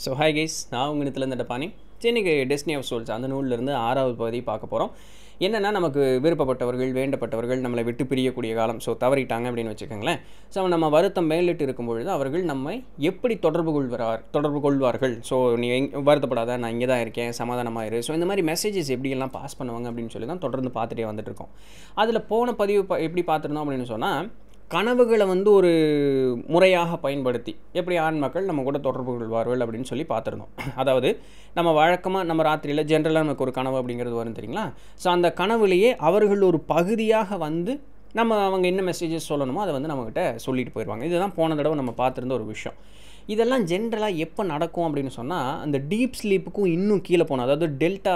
so hi guys நான் உங்கள் நிலத்துலேருந்து டப்பானி சரி இன்னைக்கு டெஸ்னி ஆஃப் சோல்ஸ் அந்த நூலிலிருந்து ஆறாவது பகுதி பார்க்க போகிறோம் என்னென்னா நமக்கு விருப்பப்பட்டவர்கள் வேண்டப்பட்டவர்கள் நம்மளை விட்டு பிரியக்கூடிய காலம் ஸோ தவறிட்டாங்க அப்படின்னு வச்சுக்கோங்களேன் ஸோ நம்ம வருத்தம் மேலிட்டு இருக்கும் பொழுது அவர்கள் நம்மை எப்படி தொடர்பு கொள்வார் தொடர்பு கொள்வார்கள் ஸோ நீ எங் வருத்தப்படாத நான் இங்கே தான் இருக்கேன் சமாதானமாக இரு ஸோ இந்த மாதிரி மெசேஜஸ் எப்படியெல்லாம் பாஸ் பண்ணுவாங்க அப்படின்னு சொல்லி தான் தொடர்ந்து பார்த்துட்டே வந்துட்டு இருக்கோம் அதில் போன பதிவு ப- எப்படி பார்த்துருந்தோம் அப்படின்னு சொன்னால் கனவுகளை வந்து ஒரு முறையாக பயன்படுத்தி எப்படி ஆண் மக்கள் நம்ம கூட தொடர்பு கொள்வார்கள் அப்படின்னு சொல்லி பார்த்துருந்தோம் அதாவது நம்ம வழக்கமாக நம்ம ராத்திரியில் ஜென்ரலாக நமக்கு ஒரு கனவு அப்படிங்கிறது வரும் தெரியுங்களா ஸோ அந்த கனவுலேயே அவர்கள் ஒரு பகுதியாக வந்து நம்ம அவங்க என்ன மெசேஜஸ் சொல்லணுமோ அதை வந்து நம்மக்கிட்ட சொல்லிட்டு போயிடுவாங்க இதுதான் போன தடவை நம்ம பார்த்துருந்த ஒரு விஷயம் இதெல்லாம் ஜென்ரலாக எப்போ நடக்கும் அப்படின்னு சொன்னால் அந்த டீப் ஸ்லீப்புக்கும் இன்னும் கீழே போகணும் அதாவது டெல்டா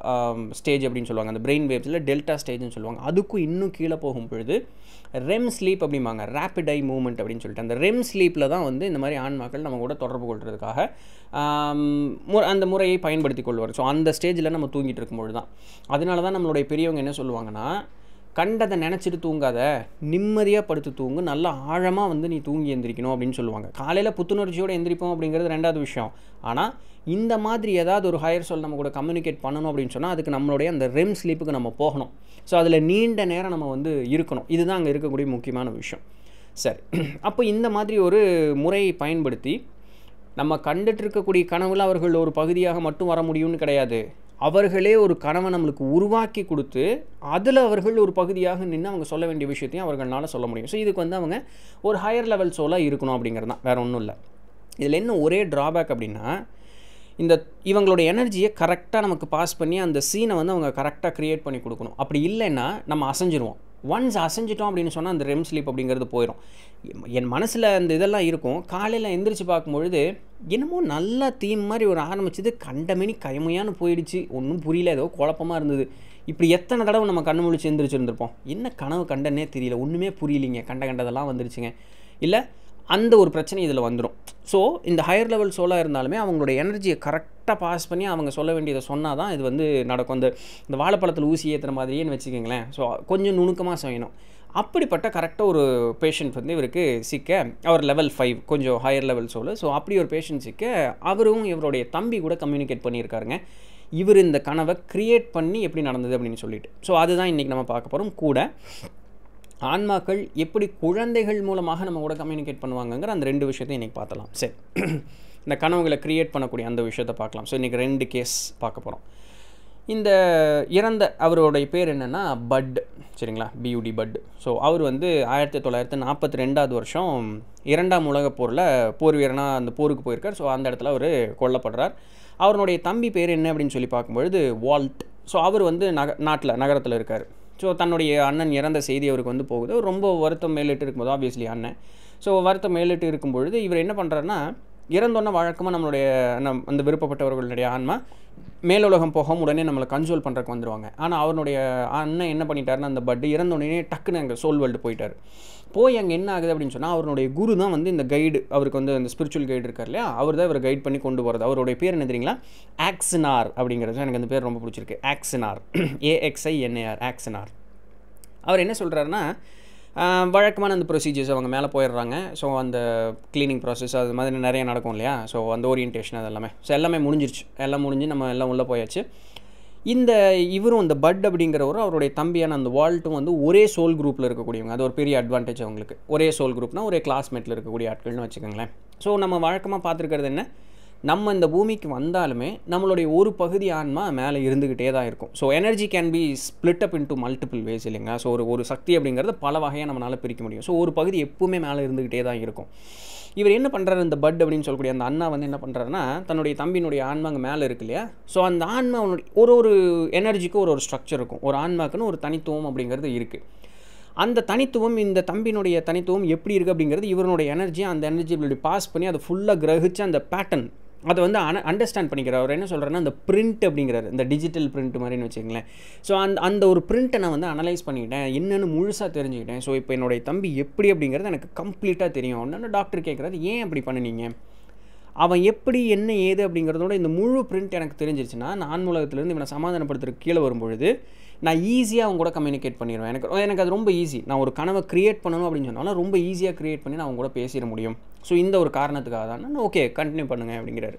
ஸ்டேஜ் அப்படின்னு சொல்லுவாங்க அந்த பிரெயின் வேவ்ஸில் டெல்டா ஸ்டேஜ்னு சொல்லுவாங்க அதுக்கும் இன்னும் கீழே போகும் பொழுது ரெம் ஸ்லீப் அப்படிம்பாங்க ரேப்பிட் ஐ மூவ்மெண்ட் அப்படின்னு சொல்லிட்டு அந்த ரெம் ஸ்லீப்பில் தான் வந்து இந்த மாதிரி ஆன்மாக்கள் நம்ம கூட தொடர்பு கொள்றதுக்காக ஆம், மு- அந்த முறையை பயன்படுத்தி கொள்வார் ஸோ அந்த ஸ்டேஜில் நம்ம தூங்கிட்டு இருக்கும்பொழுது தான் அதனால தான் நம்மளுடைய பெரியவங்க என்ன சொல்லுவாங்கன்னா கண்டதை நினச்சிட்டு தூங்காத நிம்மதியாக படுத்து தூங்கு நல்லா ஆழமாக வந்து நீ தூங்கி எந்திரிக்கணும் அப்படின்னு சொல்லுவாங்க காலையில் புத்துணர்ச்சியோடு எந்திரிப்போம் அப்படிங்கிறது ரெண்டாவது விஷயம் ஆனால் இந்த மாதிரி ஏதாவது ஒரு ஹையர் சொல் நம்ம கூட கம்யூனிகேட் பண்ணணும் அப்படின்னு சொன்னால் அதுக்கு நம்மளுடைய அந்த ரெம் ஸ்லீப்புக்கு நம்ம போகணும் ஸோ அதில் நீண்ட நேரம் நம்ம வந்து இருக்கணும் இதுதான் அங்கே இருக்கக்கூடிய முக்கியமான விஷயம் சரி அப்போ இந்த மாதிரி ஒரு முறையை பயன்படுத்தி நம்ம கண்டுட்டு இருக்கக்கூடிய கனவுல அவர்கள் ஒரு பகுதியாக மட்டும் வர முடியும்னு கிடையாது அவர்களே ஒரு கனவை நம்மளுக்கு உருவாக்கி கொடுத்து அதில் அவர்கள் ஒரு பகுதியாக நின்று அவங்க சொல்ல வேண்டிய விஷயத்தையும் அவர்களால சொல்ல முடியும் ஸோ இதுக்கு வந்து அவங்க ஒரு ஹையர் லெவல் சோலாக இருக்கணும் அப்படிங்கிறது தான் வேறு ஒன்றும் இல்லை இதில் என்ன ஒரே ட்ராபேக் அப்படின்னா இந்த இவங்களோட எனர்ஜியை கரெக்டாக நமக்கு பாஸ் பண்ணி அந்த சீனை வந்து அவங்க கரெக்டாக க்ரியேட் பண்ணி கொடுக்கணும் அப்படி இல்லைன்னா நம்ம அசைஞ்சிருவோம் ஒன்ஸ் அசைஞ்சிட்டோம் அப்படின்னு சொன்னால் அந்த ரெம் ஸ்லீப் அப்படிங்கிறது போயிடும் என் மனசில் அந்த இதெல்லாம் இருக்கும் காலையில் எந்திரிச்சு பார்க்கும்பொழுது என்னமோ நல்லா தீம் மாதிரி ஒரு ஆரம்பிச்சது கண்டமேனி கயமையான்னு போயிடுச்சு ஒன்றும் புரியல ஏதோ குழப்பமாக இருந்தது இப்படி எத்தனை தடவை நம்ம கண்ணு முழிச்சு எந்திரிச்சிருந்திருப்போம் என்ன கனவு கண்டனே தெரியல ஒன்றுமே புரியலிங்க கண்ட கண்டதெல்லாம் வந்துருச்சுங்க இல்லை அந்த ஒரு பிரச்சனை இதில் வந்துடும் ஸோ இந்த ஹையர் லெவல் சோலாக இருந்தாலுமே அவங்களோட எனர்ஜியை கரெக்டாக பாஸ் பண்ணி அவங்க சொல்ல வேண்டியதை சொன்னால் தான் இது வந்து நடக்கும் இந்த இந்த வாழைப்பழத்தில் ஊசி ஏற்றுற மாதிரியேன்னு வச்சுக்கோங்களேன் ஸோ கொஞ்சம் நுணுக்கமாக செய்யணும் அப்படிப்பட்ட கரெக்டாக ஒரு பேஷண்ட் வந்து இவருக்கு சிக்க அவர் லெவல் ஃபைவ் கொஞ்சம் ஹையர் லெவல் சோலு ஸோ அப்படி ஒரு பேஷண்ட் சிக்க அவரும் இவருடைய தம்பி கூட கம்யூனிகேட் பண்ணியிருக்காருங்க இவர் இந்த கனவை க்ரியேட் பண்ணி எப்படி நடந்தது அப்படின்னு சொல்லிட்டு ஸோ அதுதான் இன்றைக்கி நம்ம பார்க்க போகிறோம் கூட ஆன்மாக்கள் எப்படி குழந்தைகள் மூலமாக நம்ம கூட கம்யூனிகேட் பண்ணுவாங்கங்கிற அந்த ரெண்டு விஷயத்தையும் இன்றைக்கி பார்த்தலாம் சரி இந்த கனவுகளை க்ரியேட் பண்ணக்கூடிய அந்த விஷயத்தை பார்க்கலாம் ஸோ இன்றைக்கி ரெண்டு கேஸ் பார்க்க போகிறோம் இந்த இறந்த அவருடைய பேர் என்னென்னா பட் சரிங்களா பியூடி பட் ஸோ அவர் வந்து ஆயிரத்தி தொள்ளாயிரத்தி நாற்பத்தி ரெண்டாவது வருஷம் இரண்டாம் உலகப் போரில் போர் வீரனாக அந்த போருக்கு போயிருக்கார் ஸோ அந்த இடத்துல அவர் கொல்லப்படுறார் அவருடைய தம்பி பேர் என்ன அப்படின்னு சொல்லி பார்க்கும்பொழுது வால்ட் ஸோ அவர் வந்து நக நாட்டில் நகரத்தில் இருக்கார் ஸோ தன்னுடைய அண்ணன் இறந்த செய்தி அவருக்கு வந்து போகுது அவர் ரொம்ப வருத்தம் மேலிட்டு இருக்கும்போது ஆப்வியஸ்லி அண்ணன் ஸோ வருத்தம் மேலிட்டு இருக்கும் பொழுது இவர் என்ன பண்ணுறாருன்னா இறந்தோன்ன வழக்கமாக நம்மளுடைய நம் அந்த விருப்பப்பட்டவர்களுடைய ஆன்மா மேலுலகம் போகும் உடனே நம்மளை கன்சோல் பண்ணுறக்கு வந்துருவாங்க ஆனால் அவருடைய அண்ணன் என்ன பண்ணிட்டாருன்னா அந்த பட்டு இறந்த உடனே டக்குன்னு அங்கே சோல் வேர்ல்டு போயிட்டார் போய் அங்கே என்ன ஆகுது அப்படின்னு சொன்னால் அவருடைய குரு தான் வந்து இந்த கைடு அவருக்கு வந்து அந்த ஸ்பிரிச்சுவல் கைடு இருக்கார் இல்லையா அவர் தான் இவரை கைட் பண்ணி கொண்டு போகிறது அவருடைய பேர் என்ன தெரியுங்களா ஆக்சினார் அப்படிங்கிறது எனக்கு அந்த பேர் ரொம்ப பிடிச்சிருக்கு ஆக்சினார் ஏஎக்ஸ்ஐ என்ஏஆர் ஆக்சினார் அவர் என்ன சொல்கிறாருன்னா வழக்கமான அந்த ப்ரொசீஜர்ஸ் அவங்க மேலே போயிடுறாங்க ஸோ அந்த க்ளீனிங் ப்ராசஸ் அது மாதிரி நிறைய நடக்கும் இல்லையா ஸோ அந்த ஓரியன்டேஷன் அது எல்லாமே ஸோ எல்லாமே முடிஞ்சிருச்சு எல்லாம் முடிஞ்சு நம்ம எல்லாம் உள்ளே போயாச்சு இந்த இவரும் இந்த பட் அப்படிங்கிறவரும் அவருடைய தம்பியான அந்த வால்ட்டும் வந்து ஒரே சோல் குரூப்பில் இருக்கக்கூடியவங்க அது ஒரு பெரிய அட்வான்டேஜ் அவங்களுக்கு ஒரே சோல் குரூப்னா ஒரே கிளாஸ்மேட்டில் இருக்கக்கூடிய ஆட்கள்னு வச்சுக்கோங்களேன் ஸோ நம்ம வழக்கமாக பார்த்துருக்கிறது என்ன நம்ம இந்த பூமிக்கு வந்தாலுமே நம்மளுடைய ஒரு பகுதி ஆன்மா மேலே இருந்துக்கிட்டே தான் இருக்கும் so energy can be split up into multiple ways இல்லைங்களா ஸோ ஒரு ஒரு சக்தி அப்படிங்கிறது பல வகையாக நம்மளால் பிரிக்க முடியும் ஸோ ஒரு பகுதி எப்பவுமே மேலே இருந்துக்கிட்டே தான் இருக்கும் இவர் என்ன பண்ணுறாரு இந்த பட் அப்படின்னு சொல்லக்கூடிய அந்த அண்ணா வந்து என்ன பண்ணுறாருன்னா தன்னுடைய தம்பியினுடைய ஆன்மா அங்கே மேலே இருக்கு இல்லையா ஸோ அந்த ஆன்மா அவனுடைய ஒரு ஒரு எனர்ஜிக்கும் ஒரு ஒரு ஸ்ட்ரக்சர் இருக்கும் ஒரு ஆன்மாக்குன்னு ஒரு தனித்துவம் அப்படிங்கிறது இருக்குது அந்த தனித்துவம் இந்த தம்பியினுடைய தனித்துவம் எப்படி இருக்குது அப்படிங்கிறது இவருடைய எனர்ஜி அந்த எனர்ஜி இப்படி பாஸ் பண்ணி அதை ஃபுல்லாக கிரகிச்சு அந்த பேட்டர்ன் அதை வந்து அன அண்டர்ஸ்டாண்ட் பண்ணிக்கிறார் அவர் என்ன சொல்கிறேன்னா அந்த பிரிண்ட் அப்படிங்கிறாரு இந்த டிஜிட்டல் பிரிண்ட் மாதிரின்னு வச்சுங்களேன் ஸோ அந்த அந்த ஒரு பிரிண்ட்டை நான் வந்து அனலைஸ் பண்ணிக்கிட்டேன் என்னென்னு முழுசாக தெரிஞ்சுக்கிட்டேன் ஸோ இப்போ என்னுடைய தம்பி எப்படி அப்படிங்கிறது எனக்கு கம்ப்ளீட்டாக தெரியும் ஒன்று டாக்டர் கேட்குறாரு ஏன் அப்படி பண்ணுனீங்க அவன் எப்படி என்ன ஏது அப்படிங்கிறதோட இந்த முழு பிரிண்ட் எனக்கு தெரிஞ்சிருச்சுன்னா நான் உலகத்துலேருந்து இவனை சமாதானப்படுத்துறதுக்கு கீழே வரும்பொழுது நான் ஈஸியாக அவங்க கூட கம்யூனிகேட் பண்ணிடுவேன் எனக்கு எனக்கு அது ரொம்ப ஈஸி நான் ஒரு கனவை க்ரியேட் பண்ணணும் அப்படின்னு சொன்னாலும் ரொம்ப ஈஸியாக க்ரியேட் பண்ணி நான் அவங்க கூட பேசிட முடியும் ஸோ இந்த ஒரு காரணத்துக்காக தான் நான் ஓகே கண்டினியூ பண்ணுங்க அப்படிங்கிறாரு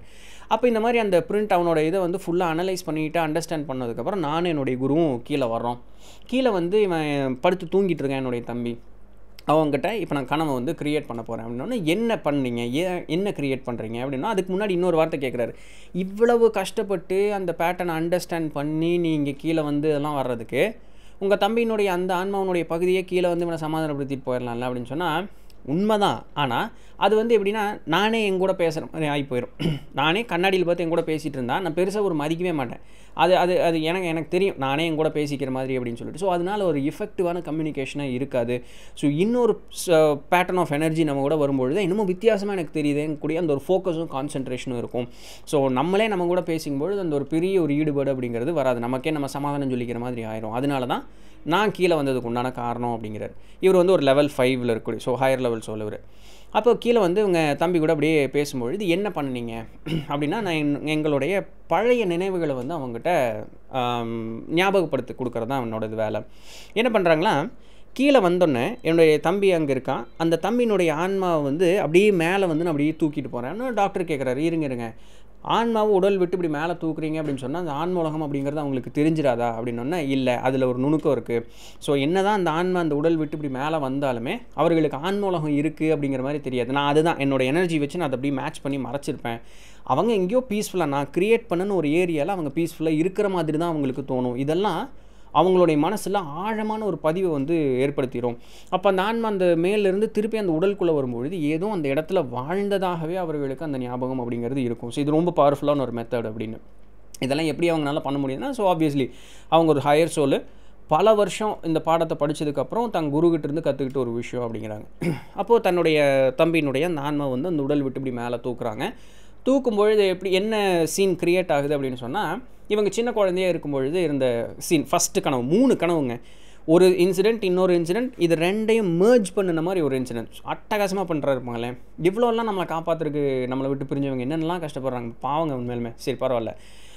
அப்போ இந்த மாதிரி அந்த பிரிண்ட் அவனோட இதை வந்து ஃபுல்லாக அனலைஸ் பண்ணிட்டு அண்டர்ஸ்டாண்ட் பண்ணதுக்கப்புறம் நானும் என்னுடைய குருவும் கீழே வர்றோம் கீழே வந்து இவன் படுத்து தூங்கிட்டு இருக்கான் என்னுடைய தம்பி அவங்ககிட்ட இப்போ நான் கனவை வந்து க்ரியேட் பண்ண போகிறேன் அப்படின்னா என்ன பண்ணீங்க ஏன் என்ன க்ரியேட் பண்ணுறீங்க அப்படின்னா அதுக்கு முன்னாடி இன்னொரு வார்த்தை கேட்குறாரு இவ்வளவு கஷ்டப்பட்டு அந்த பேட்டர்னை அண்டர்ஸ்டாண்ட் பண்ணி நீங்கள் கீழே வந்து இதெல்லாம் வர்றதுக்கு உங்கள் தம்பியினுடைய அந்த ஆன்மாவனுடைய பகுதியை கீழே வந்து இவனை சமாதானப்படுத்திட்டு போயிடலாம்ல அப்படின்னு சொன்னால் உண்மைதான் ஆனால் அது வந்து எப்படின்னா நானே என் கூட பேசுகிற மாதிரி ஆகி போயிடும் நானே கண்ணாடியில் பார்த்து என் கூட பேசிகிட்டு இருந்தா நான் பெருசாக ஒரு மதிக்கவே மாட்டேன் அது அது அது எனக்கு எனக்கு தெரியும் நானே என் கூட பேசிக்கிற மாதிரி அப்படின்னு சொல்லிட்டு ஸோ அதனால ஒரு இஃபெக்டிவான கம்யூனிகேஷனாக இருக்காது ஸோ இன்னொரு பேட்டர்ன் ஆஃப் எனர்ஜி நம்ம கூட வரும்பொழுது இன்னமும் வித்தியாசமாக எனக்கு தெரியுது கூடிய அந்த ஒரு ஃபோக்கஸும் கான்சென்ட்ரேஷனும் இருக்கும் ஸோ நம்மளே நம்ம கூட பேசும்பொழுது அந்த ஒரு பெரிய ஒரு ஈடுபாடு அப்படிங்கிறது வராது நமக்கே நம்ம சமாதானம் சொல்லிக்கிற மாதிரி ஆயிரும் அதனால தான் நான் கீழே வந்ததுக்கு உண்டான காரணம் அப்படிங்கிறார் இவர் வந்து ஒரு லெவல் ஃபைவ்ல இருக்கக்கூடிய ஸோ ஹையர் லெவல் சொல்லுவார் அப்போ கீழே வந்து இவங்க தம்பி கூட அப்படியே பேசும்பொழுது என்ன பண்ணீங்க அப்படின்னா நான் என்- எங்களுடைய பழைய நினைவுகளை வந்து அவங்ககிட்ட ஆம், ஞாபகப்படுத்தி கொடுக்குறது தான் அவனோட இது வேலை என்ன பண்ணுறாங்களா கீழே வந்தோடனே என்னுடைய தம்பி அங்கே இருக்கான் அந்த தம்பியினுடைய ஆன்மாவை வந்து அப்படியே மேலே வந்து நான் அப்படியே தூக்கிட்டு போகிறேன் டாக்டர் கேட்குறாரு இருங்க இருங்க ஆன்மாவை உடல் விட்டு இப்படி மேலே தூக்குறீங்க அப்படின்னு சொன்னால் அந்த ஆன்ம உலகம் அப்படிங்கிறது அவங்களுக்கு தெரிஞ்சிடாதா அப்படின்னோன்னா இல்லை அதில் ஒரு நுணுக்கம் இருக்குது ஸோ என்ன தான் அந்த ஆன்மா அந்த உடல் விட்டு இப்படி மேலே வந்தாலுமே அவர்களுக்கு ஆன்ம உலகம் இருக்குது அப்படிங்கிற மாதிரி தெரியாது நான் அதுதான் என்னோட எனர்ஜி வச்சு நான் அதை அப்படியே மேட்ச் பண்ணி மறைச்சிருப்பேன் அவங்க எங்கேயோ பீஸ்ஃபுல்லாக நான் க்ரியேட் பண்ணன ஒரு ஏரியாவில் அவங்க பீஸ்ஃபுல்லாக இருக்கிற மாதிரி தான் அவங்களுக்கு தோணும் இதெல்லாம் அவங்களுடைய மனசில் ஆழமான ஒரு பதிவை வந்து ஏற்படுத்திடும் அப்போ அந்த ஆன்மா அந்த மேலிருந்து திருப்பி அந்த உடலுக்குள்ளே வரும்பொழுது ஏதோ அந்த இடத்துல வாழ்ந்ததாகவே அவர்களுக்கு அந்த ஞாபகம் அப்படிங்கிறது இருக்கும் ஸோ இது ரொம்ப பவர்ஃபுல்லான ஒரு மெத்தட் அப்படின்னு இதெல்லாம் எப்படி அவங்களால பண்ண முடியுதுன்னா ஸோ ஆப்வியஸ்லி அவங்க ஒரு ஹையர் சோலு பல வருஷம் இந்த பாடத்தை படித்ததுக்கப்புறம் தன் குருகிட்ட இருந்து கற்றுக்கிட்ட ஒரு விஷயம் அப்படிங்கிறாங்க அப்போது தன்னுடைய தம்பியினுடைய அந்த ஆன்மா வந்து அந்த உடல் விட்டு இப்படி மேலே தூக்குறாங்க தூக்கும் பொழுது எப்படி என்ன சீன் கிரியேட் ஆகுது அப்படின்னு சொன்னால் இவங்க சின்ன குழந்தையா இருக்கும் பொழுது இருந்த சீன் ஃபஸ்ட்டு கனவு மூணு கனவுங்க ஒரு இன்சிடென்ட் இன்னொரு இன்சிடென்ட் இது ரெண்டையும் merge பண்ணின மாதிரி ஒரு இன்சிடென்ட் அட்டகாசமாக பண்ணுறாரு இருப்பாங்களே இவ்வளோலாம் நம்மளை காப்பாற்றுறதுக்கு நம்மளை விட்டு பிரிஞ்சவங்க என்னென்னலாம் கஷ்டப்படுறாங்க பாவங்க உண்மையிலுமே சரி பரவாயில்ல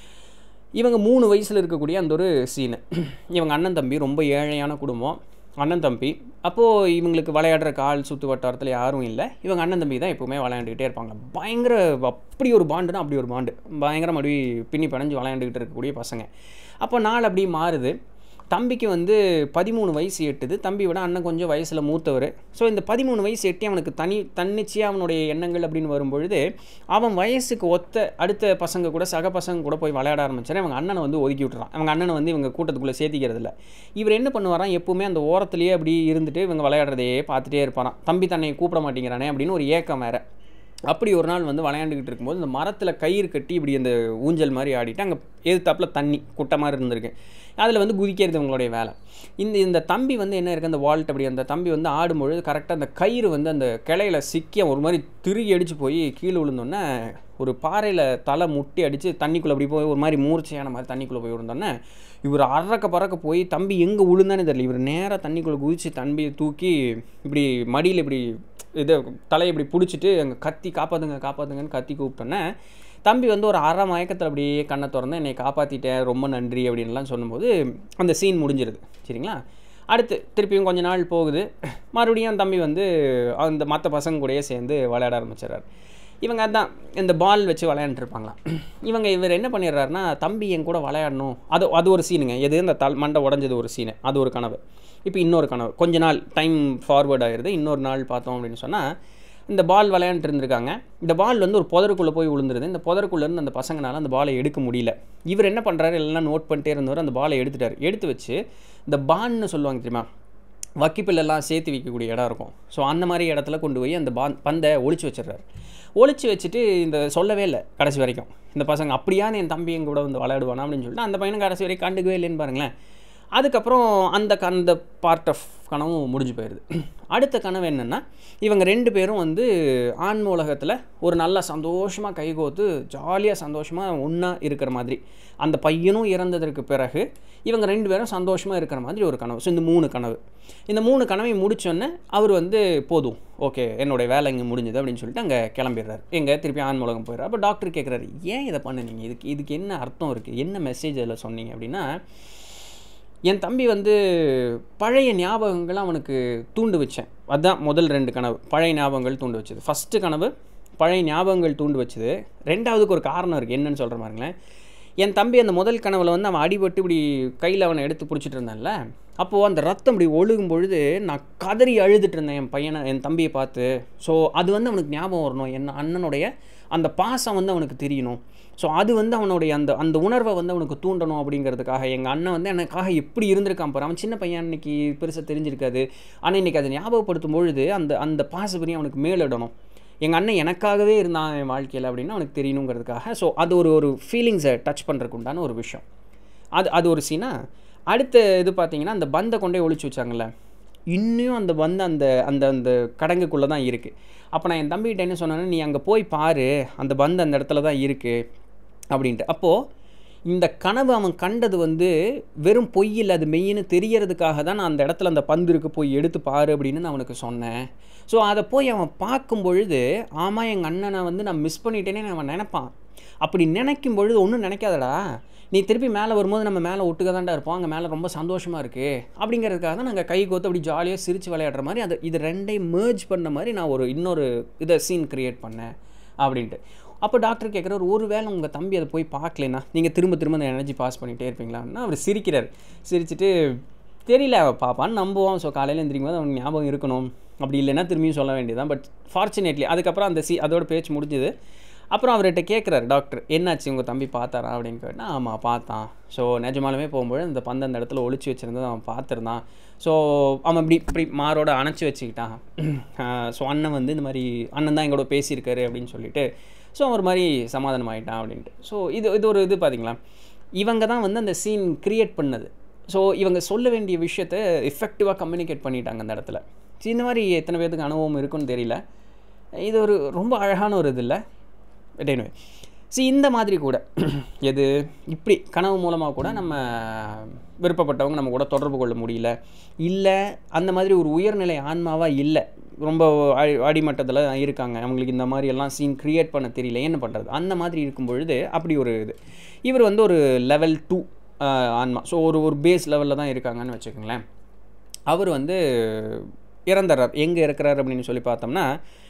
இவங்க மூணு வயசில் இருக்கக்கூடிய அந்த ஒரு சீனு இவங்க அண்ணன் தம்பி ரொம்ப ஏழையான குடும்பம் அண்ணன் தம்பி அப்போது இவங்களுக்கு விளையாடுற கால் சுற்று வட்டாரத்தில் யாரும் இல்லை இவங்க அண்ணன் தம்பி தான் எப்போவுமே விளையாண்டுக்கிட்டே இருப்பாங்க பயங்கர அப்படி ஒரு பாண்டுனா அப்படி ஒரு பாண்டு பயங்கர மறுபடி பின்னி படைஞ்சு விளையாண்டுக்கிட்டு இருக்கக்கூடிய பசங்க அப்போ நாள் அப்படி மாறுது தம்பிக்கு வந்து பதிமூணு வயசு எட்டுது தம்பி விட அண்ணன் கொஞ்சம் வயசில் மூத்தவர் ஸோ இந்த பதிமூணு வயசு எட்டி அவனுக்கு தனி தன்னிச்சையாக அவனுடைய எண்ணங்கள் அப்படின்னு வரும்பொழுது அவன் வயசுக்கு ஒத்த அடுத்த பசங்க கூட சக பசங்க கூட போய் விளையாட ஆரம்பிச்சாரு அவங்க அண்ணனை வந்து ஒதுக்கி விட்டுறான் அவங்க அண்ணனை வந்து இவங்க கூட்டத்துக்குள்ளே சேர்த்திக்கிறது இல்ல இவர் என்ன பண்ணுவாராம் எப்பவுமே அந்த ஓரத்துலேயே அப்படி இருந்துட்டு இவங்க விளையாடுறதையே பார்த்துட்டே இருப்பாராம் தம்பி தன்னை கூப்பிட மாட்டேங்கிறானே அப்படின்னு ஒரு ஏக்கம் வேற அப்படி ஒரு நாள் வந்து விளையாண்டுக்கிட்டு இருக்கும்போது இந்த மரத்தில் கயிறு கட்டி இப்படி அந்த ஊஞ்சல் மாதிரி ஆடிட்டு அங்கே எதிர்த்தாப்புல தண்ணி குட்டை மாதிரி இருந்திருக்கு அதில் வந்து குதிக்கிறது இவங்களுடைய வேலை இந்த இந்த தம்பி வந்து என்ன இருக்குது அந்த வால்ட் அப்படி அந்த தம்பி வந்து ஆடும்பொழுது கரெக்டாக அந்த கயிறு வந்து அந்த கிளையில சிக்கி ஒரு மாதிரி திருகி அடித்து போய் கீழே விழுந்தோன்னே ஒரு பாறையில் தலை முட்டி அடித்து தண்ணிக்குள்ளே அப்படி போய் ஒரு மாதிரி மூர்ச்சையான மாதிரி தண்ணிக்குள்ளே போய் விழுந்தோன்னே இவர் அறக்க பறக்க போய் தம்பி எங்கே விழுந்தானே தெரியல இவர் நேராக தண்ணிக்குள்ளே குதித்து தம்பியை தூக்கி இப்படி மடியில் இப்படி இதை தலையை இப்படி பிடிச்சிட்டு அங்கே கத்தி காப்பாற்றுங்க காப்பாற்றுங்கன்னு கத்தி கூப்பிட்டோன்னே தம்பி வந்து ஒரு அரை மயக்கத்தில் அப்படியே கண்ணை திறந்து என்னை காப்பாற்றிட்டேன் ரொம்ப நன்றி அப்படின்லாம் சொல்லும்போது அந்த சீன் முடிஞ்சிருது சரிங்களா அடுத்து திருப்பியும் கொஞ்ச நாள் போகுது மறுபடியும் தம்பி வந்து அந்த மற்ற பசங்க கூடயே சேர்ந்து விளையாட ஆரம்பிச்சிடுறாரு இவங்க அதான் இந்த பால் வச்சு விளையாண்டுருப்பாங்களாம் இவங்க இவர் என்ன பண்ணிடுறாருன்னா தம்பி என் கூட விளையாடணும் அது அது ஒரு சீனுங்க எது இந்த தல் மண்டை உடஞ்சது ஒரு சீனு அது ஒரு கனவு இப்போ இன்னொரு கனவு கொஞ்ச நாள் டைம் ஃபார்வர்ட் ஆயிடுது இன்னொரு நாள் பார்த்தோம் அப்படின்னு சொன்னால் இந்த பால் விளையாண்டுட்டு இருந்திருக்காங்க இந்த பால் வந்து ஒரு புதருக்குள்ளே போய் விழுந்துருது இந்த புதருக்குள்ளேருந்து அந்த பசங்கனால அந்த பாலை எடுக்க முடியல இவர் என்ன பண்ணுறாரு எல்லாம் நோட் பண்ணிட்டே இருந்தவர் அந்த பாலை எடுத்துட்டார் எடுத்து வச்சு இந்த பான்னு சொல்லுவாங்க தெரியுமா வக்கிப்பில்லெல்லாம் சேர்த்து வைக்கக்கூடிய இடம் இருக்கும் ஸோ அந்த மாதிரி இடத்துல கொண்டு போய் அந்த பான் பந்தை ஒளிச்சு வச்சிடுறாரு ஒளிச்சு வச்சுட்டு இந்த சொல்லவே இல்லை கடைசி வரைக்கும் இந்த பசங்க அப்படியான என் தம்பி எங்க கூட வந்து விளையாடுவானா அப்படின்னு சொல்லிட்டு அந்த பையனும் கடைசி வரைக்கும் கண்டுக்கவே இல்லைன்னு பாருங்களேன் அதுக்கப்புறம் அந்த க- அந்த பார்ட் ஆஃப் கனவும் முடிஞ்சு போயிடுது அடுத்த கனவு என்னென்னா இவங்க ரெண்டு பேரும் வந்து ஆன்ம உலகத்தில் ஒரு நல்ல சந்தோஷமாக கைகோத்து ஜாலியாக சந்தோஷமாக ஒன்றா இருக்கிற மாதிரி அந்த பையனும் இறந்ததற்கு பிறகு இவங்க ரெண்டு பேரும் சந்தோஷமாக இருக்கிற மாதிரி ஒரு கனவு ஸோ இந்த மூணு கனவு இந்த மூணு கனவையும் முடிச்சோன்னே அவர் வந்து போதும் ஓகே என்னுடைய வேலை இங்கே முடிஞ்சுது அப்படின்னு சொல்லிட்டு அங்கே கிளம்பிடுறாரு எங்கே திருப்பி ஆன்ம உலகம் போயிடுறாரு அப்போ டாக்டர் கேட்குறாரு ஏன் இதை பண்ணுனீங்க இதுக்கு இதுக்கு என்ன அர்த்தம் இருக்குது என்ன மெசேஜ் அதில் சொன்னீங்க அப்படின்னா என் தம்பி வந்து பழைய ஞாபகங்களை அவனுக்கு தூண்டு வச்சேன் அதுதான் முதல் ரெண்டு கனவு பழைய ஞாபகங்கள் தூண்டு வச்சது ஃபஸ்ட்டு கனவு பழைய ஞாபகங்கள் தூண்டு வச்சுது ரெண்டாவதுக்கு ஒரு காரணம் இருக்குது என்னன்னு சொல்கிற பாருங்களேன் என் தம்பி அந்த முதல் கனவில் வந்து அவன் அடிபட்டு இப்படி கையில் அவனை எடுத்து பிடிச்சிட்டு இருந்தான்ல அப்போது அந்த ரத்தம் இப்படி ஒழுகும் பொழுது நான் கதறி அழுதுட்டு இருந்தேன் என் பையனை என் தம்பியை பார்த்து ஸோ அது வந்து அவனுக்கு ஞாபகம் வரணும் என் அண்ணனுடைய அந்த பாசம் வந்து அவனுக்கு தெரியணும் ஸோ அது வந்து அவனுடைய அந்த அந்த உணர்வை வந்து அவனுக்கு தூண்டணும் அப்படிங்கிறதுக்காக எங்கள் அண்ணன் வந்து எனக்காக எப்படி இருந்திருக்கான் பாரு அவன் சின்ன பையன் இன்னைக்கு பெருசாக தெரிஞ்சிருக்காது ஆனால் இன்றைக்கி அதை ஞாபகப்படுத்தும் பொழுது அந்த அந்த பாசப்படி அவனுக்கு மேலிடணும் எங்கள் அண்ணன் எனக்காகவே இருந்தான் என் வாழ்க்கையில் அப்படின்னு அவனுக்கு தெரியணுங்கிறதுக்காக ஸோ அது ஒரு ஒரு ஃபீலிங்ஸை டச் பண்ணுறதுக்கு உண்டான ஒரு விஷயம் அது அது ஒரு சீனா அடுத்த இது பார்த்தீங்கன்னா அந்த பந்தை கொண்டே ஒழிச்சு வச்சாங்கல்ல இன்னும் அந்த பந்து அந்த அந்த அந்த கடங்குக்குள்ளே தான் இருக்குது அப்போ நான் என் தம்பிகிட்ட என்ன சொன்னேன்னா நீ அங்கே போய் பாரு அந்த பந்து அந்த இடத்துல தான் இருக்குது அப்படின்ட்டு அப்போது இந்த கனவு அவன் கண்டது வந்து வெறும் பொய்யில் அது மெய்யின்னு தெரியறதுக்காக தான் நான் அந்த இடத்துல அந்த பந்து இருக்கு போய் எடுத்து பாரு அப்படின்னு நான் அவனுக்கு சொன்னேன் ஸோ அதை போய் அவன் பார்க்கும் பொழுது ஆமாம் எங்கள் அண்ணனை வந்து நான் மிஸ் பண்ணிட்டேனே அவன் நினைப்பான் அப்படி நினைக்கும் பொழுது ஒன்றும் நினைக்காதடா நீ திருப்பி மேலே வரும்போது நம்ம மேலே ஒட்டுக்க தான்டா இருப்போம் அங்கே மேலே ரொம்ப சந்தோஷமாக இருக்குது அப்படிங்கிறதுக்காக தான் நாங்கள் கை கோத்து அப்படி ஜாலியாக சிரித்து விளையாடுற மாதிரி அது இது ரெண்டையும் merge பண்ண மாதிரி நான் ஒரு இன்னொரு இதை சீன் க்ரியேட் பண்ணேன் அப்படின்ட்டு அப்போ டாக்டர் கேட்குறாரு ஒரு வேளை உங்கள் தம்பி அதை போய் பார்க்கலனா நீங்கள் திரும்ப திரும்ப அந்த எனர்ஜி பாஸ் பண்ணிகிட்டே இருப்பீங்களான்னா அவர் சிரிக்கிறார் சிரிச்சிட்டு தெரியல அவள் பாப்பான்னு நம்புவான் ஸோ காலையில் எந்திரிக்கும் போது அவனுக்கு ஞாபகம் இருக்கணும் அப்படி இல்லைன்னா திரும்பியும் சொல்ல வேண்டியதான் பட் ஃபார்ச்சுனேட்லி அதுக்கப்புறம் அந்த சி அதோட பேச்சு முடிஞ்சுது அப்புறம் அவர்கிட்ட கேட்குறாரு டாக்டர் என்னாச்சு உங்கள் தம்பி பார்த்தாரா அப்படின்னு கேட்டால் ஆமாம் பார்த்தான் ஸோ நிஜமாலுமே போகும்போது அந்த பந்து அந்த இடத்துல ஒளிச்சு வச்சுருந்தது அவன் பார்த்துருந்தான் ஸோ அவன் இப்படி இப்படி மாரோட அணைச்சி வச்சுக்கிட்டான் ஸோ அண்ணன் வந்து இந்த மாதிரி அண்ணன் தான் எங்களோட பேசியிருக்காரு அப்படின்னு சொல்லிட்டு ஸோ ஒரு மாதிரி சமாதானம் ஆகிட்டான் அப்படின்ட்டு ஸோ இது இது ஒரு இது பார்த்தீங்களா இவங்க தான் வந்து அந்த சீன் க்ரியேட் பண்ணது ஸோ இவங்க சொல்ல வேண்டிய விஷயத்த எஃபெக்டிவாக கம்யூனிகேட் பண்ணிட்டாங்க அந்த இடத்துல ஸோ இந்த மாதிரி எத்தனை பேர்த்துக்கு அனுபவம் இருக்குன்னு தெரியல இது ஒரு ரொம்ப அழகான ஒரு இது இல்லை பட் anyway சி இந்த மாதிரி கூட எது இப்படி கனவு மூலமாக கூட நம்ம விருப்பப்பட்டவங்க நம்ம கூட தொடர்பு கொள்ள முடியல இல்லை அந்த மாதிரி ஒரு உயர்நிலை ஆன்மாவாக இல்லை ரொம்ப அடி அடிமட்டத்தில் இருக்காங்க அவங்களுக்கு இந்த மாதிரி எல்லாம் சீன் க்ரியேட் பண்ண தெரியல என்ன பண்ணுறது அந்த மாதிரி இருக்கும் பொழுது அப்படி ஒரு இது இவர் வந்து ஒரு லெவல் டூ ஆன்மா ஸோ ஒரு ஒரு பேஸ் லெவலில் தான் இருக்காங்கன்னு வச்சுக்கோங்களேன் அவர் வந்து இறந்துடுறார் எங்கே இருக்கிறார் அப்படின்னு சொல்லி பார்த்தோம்னா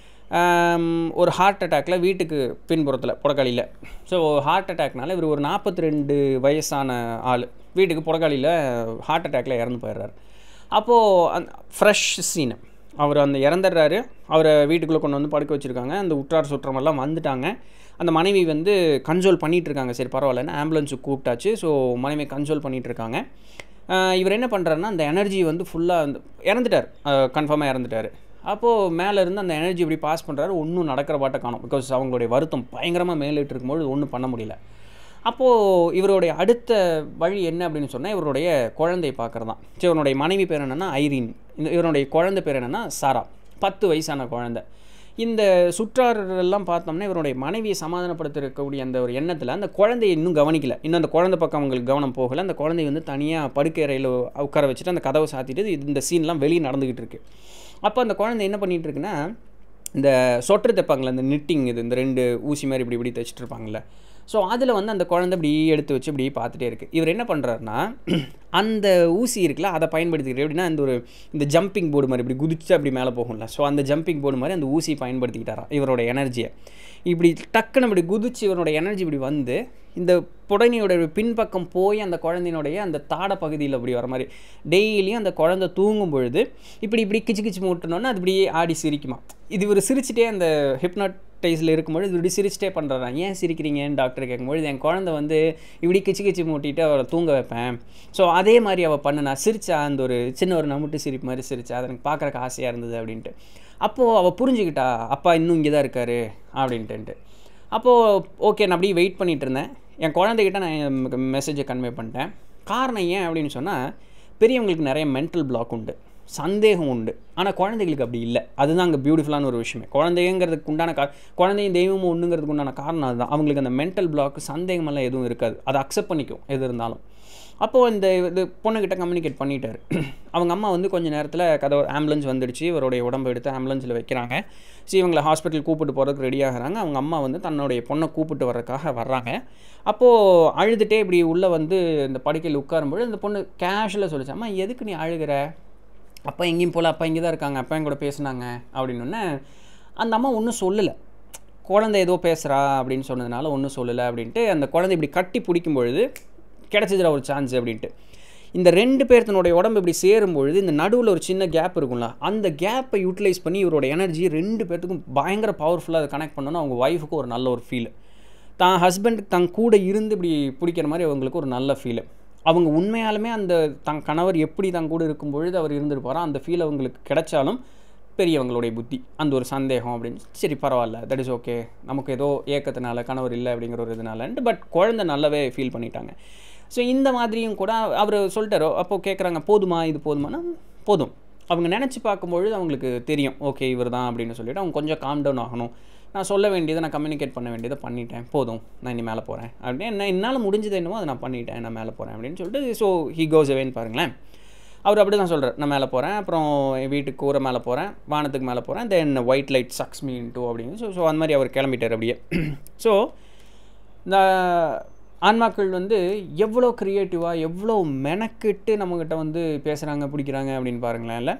ஆம், ஒரு ஹார்ட் அட்டாக்ல வீட்டுக்கு பின்புறத்தில் புறக்காளியில் ஸோ ஹார்ட் அட்டாக்னால இவர் ஒரு நாற்பத்தி ரெண்டு வயசான ஆள் வீட்டுக்கு புறக்காளியில் ஹார்ட் அட்டாக்ல இறந்து போயிடுறாரு அப்போது அந்த ஃப்ரெஷ் சீனு அவர் அந்த இறந்துடுறாரு அவரை வீட்டுக்குள்ளே கொண்டு வந்து படுக்க வச்சுருக்காங்க அந்த உற்றார் சுற்றமெல்லாம் வந்துட்டாங்க அந்த மனைவி வந்து கன்சோல் பண்ணிகிட்டு இருக்காங்க சரி பரவாயில்லன்னு ஆம்புலன்ஸுக்கு கூப்பிட்டாச்சு ஸோ மனைவி கன்சோல் பண்ணிகிட்டு இருக்காங்க ஆஹ் இவர் என்ன பண்ணுறாருன்னா அந்த எனர்ஜி வந்து ஃபுல்லாக அந்த இறந்துட்டார் கன்ஃபார்மாக இறந்துட்டார் அப்போது மேலே இருந்து அந்த எனர்ஜி இப்படி பாஸ் பண்ணுறாரு ஒன்றும் நடக்கிற பாட்டை காணும் பிகாஸ் அவங்களுடைய வருத்தம் பயங்கரமாக மேலிட்டு இருக்கும்போது ஒன்றும் பண்ண முடியல அப்போது இவருடைய அடுத்த வழி என்ன அப்படின்னு சொன்னால் இவருடைய குழந்தை பார்க்குறது தான் சரி இவருடைய மனைவி பேர் என்னென்னா ஐரீன் இந்த இவருடைய குழந்தை பேர் என்னென்னா சாரா பத்து வயசான குழந்தை இந்த சுற்றாரெல்லாம் பார்த்தோம்னா இவருடைய மனைவியை சமாதானப்படுத்திருக்கக்கூடிய அந்த ஒரு எண்ணத்தில் அந்த குழந்தையை இன்னும் கவனிக்கல இன்னும் அந்த குழந்தை பக்கம் அவங்களுக்கு கவனம் போகலை அந்த குழந்தை வந்து தனியாக படுக்கை அறையில் உட்கார வச்சுட்டு அந்த கதவை சாத்திட்டு இது- இந்த சீன்லாம் வெளியே நடந்துக்கிட்டு இருக்கு அப்போ அந்த குழந்தை என்ன பண்ணிட்டு இருக்குன்னா இந்த சொட்டர் தைப்பாங்களே இந்த நிட்டிங் இது இந்த ரெண்டு ஊசி மாதிரி இப்படி இப்படி தைச்சிட்டு இருப்பாங்கல்ல ஸோ அதில் வந்து அந்த குழந்தை இப்படி எடுத்து வச்சு இப்படி பார்த்துட்டே இருக்குது இவர் என்ன பண்ணுறாருன்னா அந்த ஊசி இருக்குல்ல அதை பயன்படுத்திக்கிட்டு எப்படின்னா இந்த ஒரு இந்த ஜம்பிங் போர்டு மாதிரி இப்படி குதிச்சு அப்படி மேலே போகும்ல ஸோ அந்த ஜம்பிங் போர்டு மாதிரி அந்த ஊசியை பயன்படுத்திக்கிட்டாராம் இவரோட எனர்ஜியை இப்படி டக்குன்னு இப்படி குதிச்சு இவரோட எனர்ஜி இப்படி வந்து இந்த புடனியோட பின்பக்கம் போய் அந்த குழந்தையினுடைய அந்த தாட பகுதியில் அப்படி வர மாதிரி டெய்லியும் அந்த குழந்தை தூங்கும் பொழுது இப்படி இப்படி கிச்சு கிச்சு மூட்டினோன்னா அது இப்படியே ஆடி சிரிக்குமா இது ஒரு சிரிச்சிட்டே அந்த ஹிப்னாட்டைஸில் இருக்கும்பொழுது இது இப்படி சிரிச்சிட்டே பண்ணுறாங்க ஏன் சிரிக்கிறீங்கன்னு டாக்டர் கேட்கும்பொழுது என் குழந்தை வந்து இப்படி கிச்சு கிச்சு மூட்டிட்டு அவரை தூங்க வைப்பேன் ஸோ அதே மாதிரி அவள் பண்ணுனா சிரிச்சா அந்த ஒரு சின்ன ஒரு நமுட்டு சிரிப்பு மாதிரி சிரிச்சா அது எனக்கு பார்க்குறக்கு ஆசையாக இருந்தது அப்படின்ட்டு அப்போது அவள் புரிஞ்சுக்கிட்டா அப்பா இன்னும் இங்கே தான் இருக்காரு அப்படின்ட்டுன்ட்டு அப்போது ஓகே நான் அப்படியே வெயிட் பண்ணிட்டு இருந்தேன் என் குழந்தைகிட்ட நான் மெசேஜை கன்வே பண்ணிட்டேன் காரணம் ஏன் அப்படின்னு சொன்னால் பெரியவங்களுக்கு நிறைய மென்டல் பிளாக் உண்டு சந்தேகம் உண்டு ஆனால் குழந்தைகளுக்கு அப்படி இல்லை அதுதான் அங்கே பியூட்டிஃபுல்லான ஒரு விஷயமே குழந்தைங்கிறதுக்கு உண்டான கா குழந்தையும் தெய்வமும் ஒன்றுங்கிறதுக்கு உண்டான காரணம் அதுதான் அவங்களுக்கு அந்த மென்டல் பிளாக் சந்தேகமெல்லாம் எதுவும் இருக்காது அதை அக்செப்ட் பண்ணிக்கும் எது இருந்தாலும் அப்போது இந்த இது பொண்ணுக்கிட்ட கம்யூனிகேட் பண்ணிட்டாரு அவங்க அம்மா வந்து கொஞ்ச நேரத்தில் கதை ஆம்புலன்ஸ் வந்துடுச்சு இவருடைய உடம்பை எடுத்து ஆம்புலன்ஸில் வைக்கிறாங்க சரி இவங்களை ஹாஸ்பிட்டல் கூப்பிட்டு போகிறதுக்கு ரெடி ஆகுறாங்க அவங்க அம்மா வந்து தன்னுடைய பொண்ணை கூப்பிட்டு வர்றதுக்காக வர்றாங்க அப்போது அழுதுகிட்டே இப்படி உள்ளே வந்து இந்த படுக்கையில் உட்காரும்போது இந்த பொண்ணு கேஷுவலாக சொல்லிச்சு அம்மா எதுக்கு நீ அழுகிற அப்பா எங்கேயும் போகல அப்பா இங்கே தான் இருக்காங்க அப்பா என் கூட பேசுனாங்க அப்படின்னொன்னே அந்த அம்மா ஒன்றும் சொல்லலை குழந்தை ஏதோ பேசுகிறா அப்படின்னு சொன்னதுனால ஒன்றும் சொல்லலை அப்படின்ட்டு அந்த குழந்தை இப்படி கட்டி பிடிக்கும் பொழுது கிடச்சிதுல ஒரு சான்ஸ் அப்படின்ட்டு இந்த ரெண்டு பேர்த்தனுடைய உடம்பு இப்படி சேரும் பொழுது இந்த நடுவில் ஒரு சின்ன கேப் இருக்கும்ல அந்த கேப்பை யூட்டிலைஸ் பண்ணி இவரோட எனர்ஜி ரெண்டு பேர்த்துக்கும் பயங்கர பவர்ஃபுல்லாக அதை கனெக்ட் பண்ணோன்னா அவங்க ஒய்ஃபுக்கு ஒரு நல்ல ஒரு ஃபீல் தான் ஹஸ்பண்ட் தன் கூட இருந்து இப்படி பிடிக்கிற மாதிரி அவங்களுக்கு ஒரு நல்ல ஃபீல் அவங்க உண்மையாலுமே அந்த தன் கணவர் எப்படி தன் கூட இருக்கும் பொழுது அவர் இருந்திருப்பாரோ அந்த ஃபீல் அவங்களுக்கு கிடைச்சாலும் பெரியவங்களுடைய புத்தி அந்த ஒரு சந்தேகம் அப்படின்னு சரி பரவாயில்ல தட் இஸ் ஓகே நமக்கு ஏதோ ஏக்கத்தினால கணவர் இல்லை அப்படிங்கிற ஒரு இதனாலன்ட்டு பட் குழந்தை நல்லாவே ஃபீல் பண்ணிட்டாங்க ஸோ இந்த மாதிரியும் கூட அவர் சொல்லிட்டாரோ அப்போது கேட்குறாங்க போதுமா இது போதுமானா போதும் அவங்க நினச்சி பார்க்கும்பொழுது அவங்களுக்கு தெரியும் ஓகே இவர் தான் அப்படின்னு சொல்லிட்டு அவங்க கொஞ்சம் காம் டவுன் ஆகணும் நான் சொல்ல வேண்டியதை நான் கம்யூனிகேட் பண்ண வேண்டியதை பண்ணிட்டேன் போதும் நான் இனி மேலே போகிறேன் அப்படின்னு என்ன என்னால் முடிஞ்சது என்னமோ அதை நான் பண்ணிட்டேன் நான் மேலே போகிறேன் அப்படின்னு சொல்லிட்டு ஸோ ஹி கோஸ் அவேன்னு பாருங்களேன் அவர் அப்படி தான் சொல்கிறார் நான் மேலே போகிறேன் அப்புறம் என் வீட்டுக்கு கூரை மேலே போகிறேன் வானத்துக்கு மேலே போகிறேன் then white light sucks me to அப்படின்னு ஸோ ஸோ அந்த மாதிரி அவர் கிளம்பிட்டார் அப்படியே ஸோ இந்த ஆன்மாக்கள் வந்து எவ்வளோ க்ரியேட்டிவாக எவ்வளோ மெனக்கிட்டு நம்மக்கிட்ட வந்து பேசுகிறாங்க பிடிக்கிறாங்க அப்படின்னு பாருங்களேன் இல்லை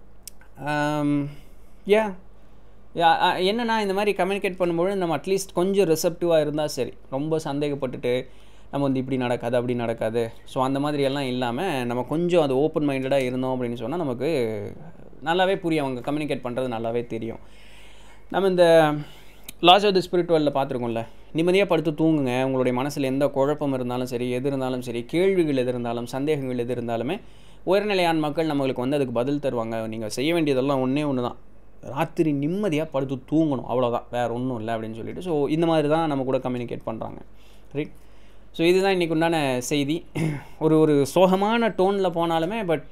ஏ என்னன்னா இந்த மாதிரி கம்யூனிகேட் பண்ணும்பொழுது நம்ம அட்லீஸ்ட் கொஞ்சம் ரிசப்டிவாக இருந்தால் சரி ரொம்ப சந்தேகப்பட்டுட்டு நம்ம வந்து இப்படி நடக்காது அப்படி நடக்காது ஸோ அந்த மாதிரி எல்லாம் இல்லாமல் நம்ம கொஞ்சம் அது ஓப்பன் மைண்டடாக இருந்தோம் அப்படின்னு சொன்னால் நமக்கு நல்லாவே புரியும் அவங்க கம்யூனிகேட் பண்ணுறது நல்லாவே தெரியும் நம்ம இந்த லாஸ் ஆஃப் த ஸ்பிரிச்சுவலில் பார்த்துருக்கோம்ல நிம்மதியாக படுத்து தூங்குங்க உங்களுடைய மனசில் எந்த குழப்பம் இருந்தாலும் சரி எது இருந்தாலும் சரி கேள்விகள் எது இருந்தாலும் சந்தேகங்கள் எது இருந்தாலுமே உயர்நிலையான மக்கள் நம்மளுக்கு வந்து அதுக்கு பதில் தருவாங்க நீங்கள் செய்ய வேண்டியதெல்லாம் ஒன்றே ஒன்று தான் ராத்திரி நிம்மதியாக படுத்து தூங்கணும் அவ்வளோதான் வேறு ஒன்றும் இல்லை அப்படின்னு சொல்லிட்டு ஸோ இந்த மாதிரி தான் நம்ம கூட கம்யூனிகேட் பண்ணுறாங்க ரைட் ஸோ இதுதான் இன்றைக்கி உண்டான செய்தி ஒரு ஒரு சோகமான டோனில் போனாலுமே பட்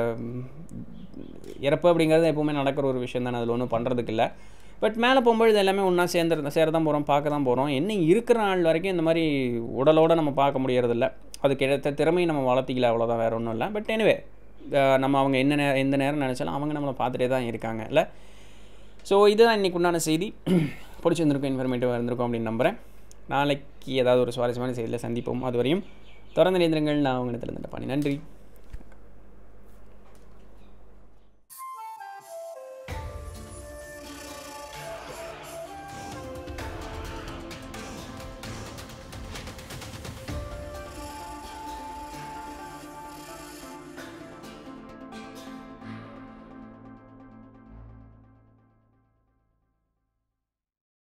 இறப்பு அப்படிங்கிறது எப்போவுமே நடக்கிற ஒரு விஷயம் தானே அதில் ஒன்றும் பண்ணுறதுக்கு இல்லை பட் மேலே போகும்பொழுது எல்லாமே ஒன்றா சேர்ந்து சேர தான் போகிறோம் பார்க்க தான் போகிறோம் என்ன இருக்கிற நாள் வரைக்கும் இந்த மாதிரி உடலோடு நம்ம பார்க்க முடியறதில்ல அதுக்கு எடுத்த திறமையை நம்ம வளர்த்திக்கல அவ்வளோதான் வேறு ஒன்றும் இல்லை பட் எனிவே நம்ம அவங்க என்ன நேரம் எந்த நேரம் நினச்சாலும் அவங்க நம்மளை பார்த்துட்டே தான் இருக்காங்க இல்லை ஸோ இதுதான் இன்றைக்கி உண்டான செய்தி பிடிச்சிருந்திருக்கும் இன்ஃபர்மேட்டிவாக இருந்திருக்கும் அப்படின்னு நம்புகிறேன் நாளைக்கு ஏதாவது ஒரு சுவாரஸ்யமான செய்தியில் சந்திப்போம் அதுவரையும் தொடர்ந்து நேந்திரங்கள் நான் உங்களிடத்தில் இருந்துட்டு பண்ணி நன்றி